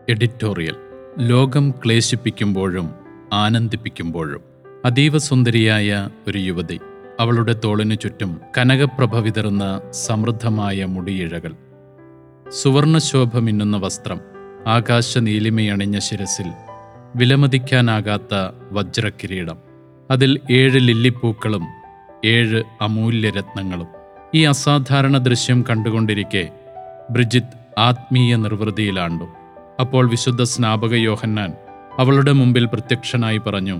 editorial ലോകം ക്ലേശിപ്പിക്കുമ്പോഴും ആനന്ദിപ്പിക്കുമ്പോഴും അതീവ സുന്ദരിയായ ഒരു യുവതി അവളുടെ തോളിനു ചുറ്റും കനകപ്രഭ വിതറുന്ന സമൃദ്ധമായ മുടിയിഴകൾ സുവർണശോഭ മിന്നുന്ന വസ്ത്രം ആകാശ നീലിമയണിഞ്ഞ ശിരസിൽ വിലമതിക്കാനാകാത്ത വജ്രക്കിരീടം അതിൽ ഏഴ് ലില്ലിപ്പൂക്കളും ഏഴ് അമൂല്യരത്നങ്ങളും ഈ അസാധാരണ ദൃശ്യം കണ്ടുകൊണ്ടിരിക്കെ ബ്രിജിത്ത് ആത്മീയ നിർവൃതിയിലാണ്ടു അപ്പോൾ വിശുദ്ധ സ്നാപക യോഹന്നാൻ അവളുടെ മുമ്പിൽ പ്രത്യക്ഷനായി പറഞ്ഞു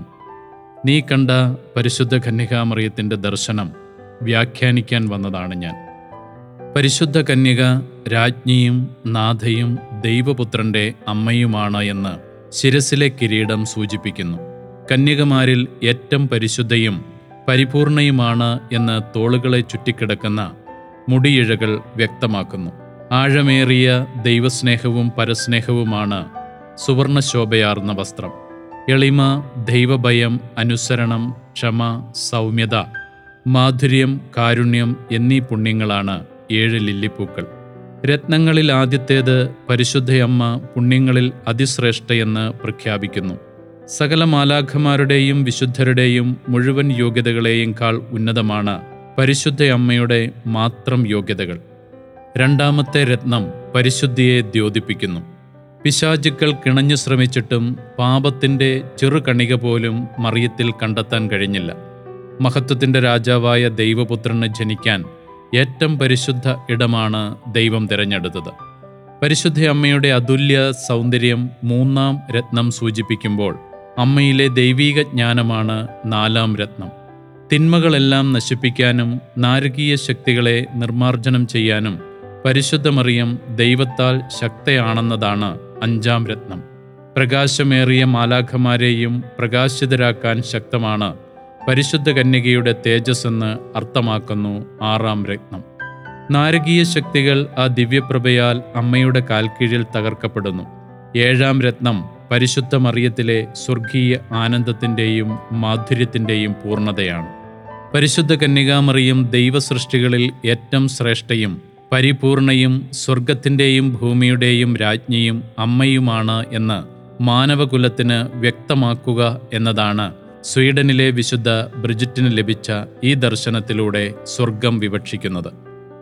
നീ കണ്ട പരിശുദ്ധ കന്യകാമറിയത്തിൻ്റെ ദർശനം വ്യാഖ്യാനിക്കാൻ വന്നതാണ് ഞാൻ പരിശുദ്ധ കന്യക രാജ്ഞിയും നാഥയും ദൈവപുത്രന്റെ അമ്മയുമാണ് എന്ന് ശിരസിലെ കിരീടം സൂചിപ്പിക്കുന്നു കന്യകമാരിൽ ഏറ്റവും പരിശുദ്ധയും പരിപൂർണയുമാണ് എന്ന് തോളുകളെ ചുറ്റിക്കിടക്കുന്ന മുടിയിഴകൾ വ്യക്തമാക്കുന്നു ആഴമേറിയ ദൈവസ്നേഹവും പരസ്നേഹവുമാണ് സുവർണശോഭയാർന്ന വസ്ത്രം എളിമ ദൈവഭയം അനുസരണം ക്ഷമ സൗമ്യത മാധുര്യം കാരുണ്യം എന്നീ പുണ്യങ്ങളാണ് ഏഴ് ലില്ലിപ്പൂക്കൾ രത്നങ്ങളിൽ ആദ്യത്തേത് പരിശുദ്ധയമ്മ പുണ്യങ്ങളിൽ അതിശ്രേഷ്ഠയെന്ന് പ്രഖ്യാപിക്കുന്നു സകല മാലാഖമാരുടെയും വിശുദ്ധരുടെയും മുഴുവൻ യോഗ്യതകളെയും കാൾ ഉന്നതമാണ് പരിശുദ്ധയമ്മയുടെ മാത്രം യോഗ്യതകൾ രണ്ടാമത്തെ രത്നം പരിശുദ്ധിയെ ദ്യോതിപ്പിക്കുന്നു പിശാചുക്കൾ കിണഞ്ഞു ശ്രമിച്ചിട്ടും പാപത്തിൻ്റെ ചെറുകണിക പോലും മറിയത്തിൽ കണ്ടെത്താൻ കഴിഞ്ഞില്ല മഹത്വത്തിൻ്റെ രാജാവായ ദൈവപുത്രന് ജനിക്കാൻ ഏറ്റവും പരിശുദ്ധ ഇടമാണ് ദൈവം തിരഞ്ഞെടുത്തത് പരിശുദ്ധ അമ്മയുടെ അതുല്യ സൗന്ദര്യം മൂന്നാം രത്നം സൂചിപ്പിക്കുമ്പോൾ അമ്മയിലെ ദൈവീക ജ്ഞാനമാണ് നാലാം രത്നം തിന്മകളെല്ലാം നശിപ്പിക്കാനും നാരകീയ ശക്തികളെ നിർമ്മാർജ്ജനം ചെയ്യാനും പരിശുദ്ധമറിയം ദൈവത്താൽ ശക്തയാണെന്നതാണ് അഞ്ചാം രത്നം പ്രകാശമേറിയ മാലാഖമാരെയും പ്രകാശിതരാക്കാൻ ശക്തമാണ് പരിശുദ്ധ കന്യകയുടെ തേജസ്സെന്ന് അർത്ഥമാക്കുന്നു ആറാം രത്നം നാരകീയ ശക്തികൾ ആ ദിവ്യപ്രഭയാൽ അമ്മയുടെ കാൽക്കീഴിൽ തകർക്കപ്പെടുന്നു ഏഴാം രത്നം പരിശുദ്ധ മറിയത്തിലെ സ്വർഗീയ ആനന്ദത്തിൻ്റെയും മാധുര്യത്തിൻ്റെയും പൂർണ്ണതയാണ് പരിശുദ്ധ കന്യകാമറിയം ദൈവസൃഷ്ടികളിൽ ഏറ്റവും ശ്രേഷ്ഠയും പരിപൂർണയും സ്വർഗത്തിൻ്റെയും ഭൂമിയുടെയും രാജ്ഞിയും അമ്മയുമാണ് എന്ന് മാനവകുലത്തിന് വ്യക്തമാക്കുക എന്നതാണ് സ്വീഡനിലെ വിശുദ്ധ ബ്രിജിറ്റിന് ലഭിച്ച ഈ ദർശനത്തിലൂടെ സ്വർഗം വിവക്ഷിക്കുന്നത്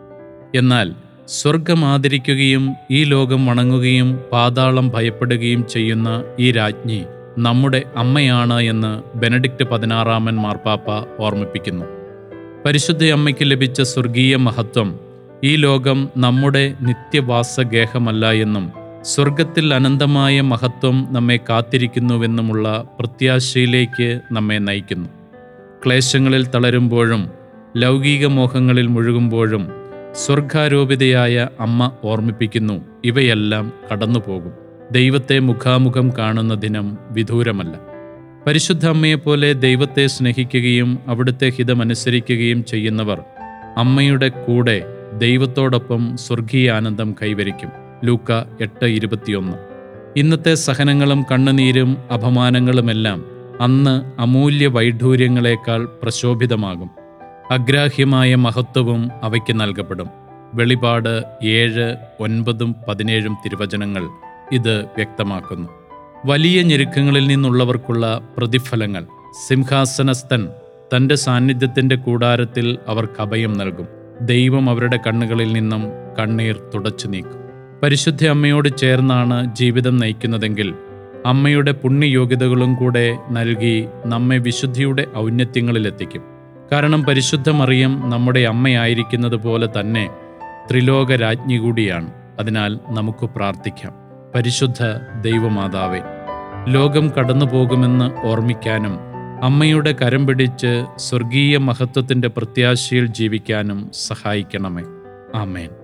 എന്നാൽ സ്വർഗം ആദരിക്കുകയും ഈ ലോകം വണങ്ങുകയും പാതാളം ഭയപ്പെടുകയും ചെയ്യുന്ന ഈ രാജ്ഞി നമ്മുടെ അമ്മയാണ് എന്ന് ബെനഡിക്റ്റ് പതിനാറാമൻ മാർപ്പാപ്പ ഓർമ്മിപ്പിക്കുന്നു പരിശുദ്ധ അമ്മയ്ക്ക് ലഭിച്ച സ്വർഗീയ മഹത്വം ഈ ലോകം നമ്മുടെ നിത്യവാസഗേഹമല്ല എന്നും സ്വർഗത്തിൽ അനന്തമായ മഹത്വം നമ്മെ കാത്തിരിക്കുന്നുവെന്നുമുള്ള പ്രത്യാശയിലേക്ക് നമ്മെ നയിക്കുന്നു ക്ലേശങ്ങളിൽ തളരുമ്പോഴും ലൗകിക മോഹങ്ങളിൽ മുഴുകുമ്പോഴും സ്വർഗാരോപിതയായ അമ്മ ഓർമ്മിപ്പിക്കുന്നു ഇവയെല്ലാം കടന്നുപോകും ദൈവത്തെ മുഖാമുഖം കാണുന്ന ദിനം വിദൂരമല്ല പരിശുദ്ധ അമ്മയെപ്പോലെ ദൈവത്തെ സ്നേഹിക്കുകയും അവിടുത്തെ ഹിതമനുസരിക്കുകയും ചെയ്യുന്നവർ അമ്മയുടെ കൂടെ ദൈവത്തോടൊപ്പം സ്വർഗീയ ആനന്ദം കൈവരിക്കും ലൂക്ക എട്ട് ഇരുപത്തിയൊന്ന് ഇന്നത്തെ സഹനങ്ങളും കണ്ണുനീരും അപമാനങ്ങളുമെല്ലാം അന്ന് അമൂല്യ വൈഢൂര്യങ്ങളെക്കാൾ പ്രശോഭിതമാകും അഗ്രാഹ്യമായ മഹത്വവും അവയ്ക്ക് നൽകപ്പെടും വെളിപാട് ഏഴ് ഒൻപതും പതിനേഴും തിരുവചനങ്ങൾ ഇത് വ്യക്തമാക്കുന്നു വലിയ ഞെരുക്കങ്ങളിൽ നിന്നുള്ളവർക്കുള്ള പ്രതിഫലങ്ങൾ സിംഹാസനസ്ഥൻ തൻ്റെ സാന്നിധ്യത്തിൻ്റെ കൂടാരത്തിൽ അവർക്ക് അഭയം നൽകും ദൈവം അവരുടെ കണ്ണുകളിൽ നിന്നും കണ്ണീർ തുടച്ചു നീക്കും പരിശുദ്ധ അമ്മയോട് ചേർന്നാണ് ജീവിതം നയിക്കുന്നതെങ്കിൽ അമ്മയുടെ പുണ്യയോഗ്യതകളും കൂടെ നൽകി നമ്മെ വിശുദ്ധിയുടെ ഔന്നത്യങ്ങളിലെത്തിക്കും കാരണം പരിശുദ്ധ മറിയം നമ്മുടെ അമ്മയായിരിക്കുന്നത് പോലെ തന്നെ ത്രിലോക രാജ്ഞി കൂടിയാണ് അതിനാൽ നമുക്ക് പ്രാർത്ഥിക്കാം പരിശുദ്ധ ദൈവമാതാവേ ലോകം കടന്നു പോകുമെന്ന് ഓർമ്മിക്കാനും അമ്മയുടെ കരം പിടിച്ച് സ്വർഗീയ മഹത്വത്തിൻ്റെ പ്രത്യാശയിൽ ജീവിക്കാനും സഹായിക്കണമേ ആമേൻ